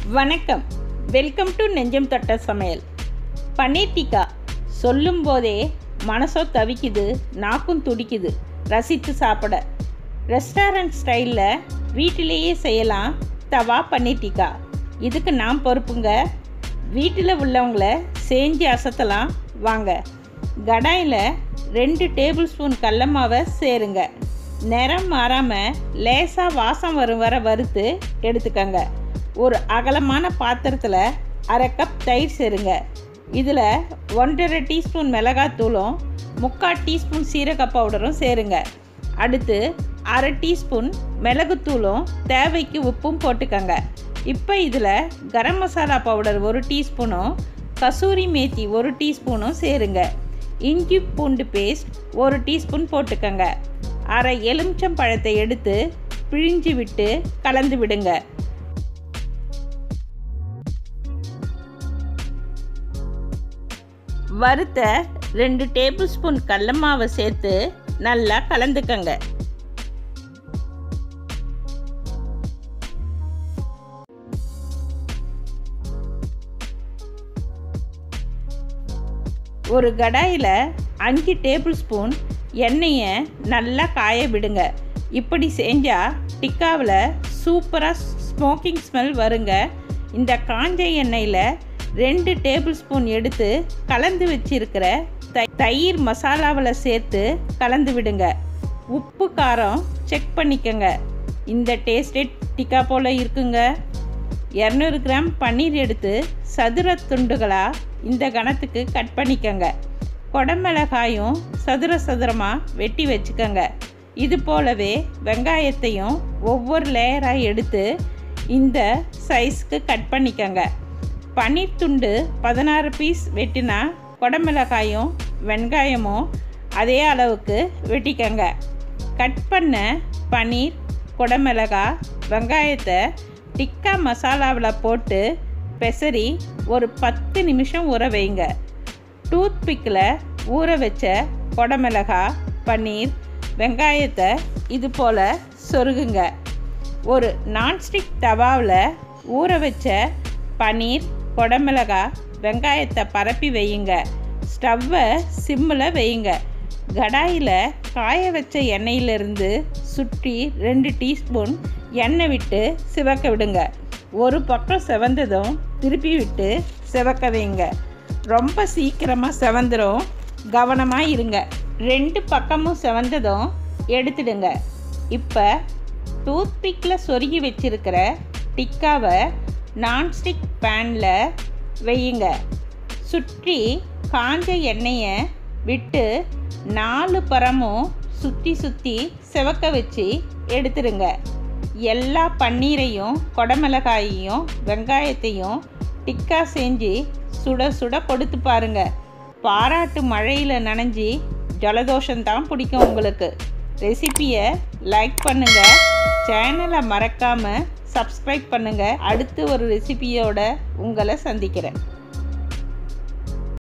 வணக்கம் welcome to நெஞ்சம் தொட்ட சமையல் பன்னீர் டிக்கா சொல்லும் போதே மனசோ தவிக்குது நாக்கும் துடிக்குது ரசித்து சாப்பிட ரெஸ்டாரண்ட் ஸ்டைலில் வீட்டிலேயே செய்யலாம் தவா பன்னீர் டிக்கா இதுக்கு நான் பொறுப்புங்க வீட்டில் உள்ளவங்கள செஞ்சு அசத்தலாம் வாங்க கடாயில் ரெண்டு டேபிள் ஸ்பூன் கடல மாவை சேருங்க நிறம் மாறாமல் லேசாக வாசம் வரும் வர வறுத்து எடுத்துக்கங்க ஒரு அகலமான பாத்திரத்தில் அரை கப் தயிர் சேருங்க இதில் ஒன்றரை டீஸ்பூன் மிளகாத்தூளும் முக்கால் டீஸ்பூன் சீரக பவுடரும் சேருங்க அடுத்து அரை டீஸ்பூன் மிளகுத்தூளும் தேவைக்கு உப்பும் போட்டுக்கங்க இப்போ இதில் கரம் மசாலா பவுடர் ஒரு டீஸ்பூனும் கசூரி மேத்தி ஒரு டீஸ்பூனும் சேருங்க இஞ்சி பூண்டு பேஸ்ட் ஒரு டீஸ்பூன் போட்டுக்கங்க அரை எலுமிச்சம் பழத்தை எடுத்து பிழிஞ்சு விட்டு கலந்து விடுங்க வறுத்த ரெண்டு டேபிள் ஸ்பூன் கடல மாவை சேர்த்து நல்லா கலந்துக்கங்க ஒரு கடாயில் அஞ்சு டேபிள் ஸ்பூன் எண்ணெயை நல்லா காய விடுங்க இப்படி செஞ்சால் டிக்காவில் சூப்பராக ஸ்மோக்கிங் ஸ்மெல் வருங்க இந்த காஞ்ச எண்ணெயில் ரெண்டு டேபிள் ஸ்பூன் எடுத்து கலந்து வச்சிருக்கிற தை தயிர் மசாலாவில் சேர்த்து கலந்து விடுங்க உப்பு காரம் செக் பண்ணிக்கோங்க இந்த டேஸ்டே டிக்கா போல் இருக்குங்க இரநூறு கிராம் பன்னீர் எடுத்து சதுர துண்டுகளாக இந்த கணத்துக்கு கட் பண்ணிக்கோங்க கொடமிளகாயும் சதுர சதுரமாக வெட்டி வச்சுக்கோங்க இது போலவே வெங்காயத்தையும் ஒவ்வொரு லேயராக எடுத்து இந்த சைஸ்க்கு கட் பண்ணிக்கோங்க பன்னீர் துண்டு பதினாறு பீஸ் வெட்டினா கொடமிளகாயும் வெங்காயமும் அதே அளவுக்கு வெட்டிக்கங்க கட் பண்ண பன்னீர் கொடமிளகா வெங்காயத்தை டிக்கா மசாலாவில் போட்டு பெசரி ஒரு பத்து நிமிஷம் ஊற வைங்க டூத் பிக்கில் ஊற வச்ச கொடமிளகா பன்னீர் வெங்காயத்தை இது போல் சொருகுங்க ஒரு நான்ஸ்டிக் தவாவில் ஊற வச்ச பன்னீர் கொடமிளகா வெங்காயத்தை பரப்பி வையுங்க ஸ்டவ்வை சிம்மில் வையுங்க கடாயில் காய வச்ச எண்ணெயிலிருந்து சுற்றி ரெண்டு டீஸ்பூன் எண்ணெய் விட்டு சிவக்க விடுங்க ஒரு பக்கம் செவந்ததும் திருப்பி விட்டு சிவக்க வைங்க ரொம்ப சீக்கிரமாக செவந்துடும் கவனமாக இருங்க ரெண்டு பக்கமும் செவந்ததும் எடுத்துடுங்க இப்போ டூத்பிக்கில் சொருகி வச்சிருக்கிற டிக்காவை நான்ஸ்டிக் பேனில் வையுங்க சுற்றி காஞ்ச எண்ணெயை விட்டு நாலு பரமும் சுற்றி சுற்றி செவக்க வச்சு எடுத்துருங்க எல்லா பன்னீரையும் கொடமிளகாயையும் வெங்காயத்தையும் டிக்கா செஞ்சு சுட சுட கொடுத்து பாருங்க பாராட்டு மழையில் நனைஞ்சி ஜலதோஷம்தான் பிடிக்கும் உங்களுக்கு ரெசிப்பியை லைக் பண்ணுங்கள் சேனலை மறக்காமல் சப்ஸ்கிரைப் பண்ணுங்கள் அடுத்து ஒரு ரெசிபியோட உங்களை சந்திக்கிறேன்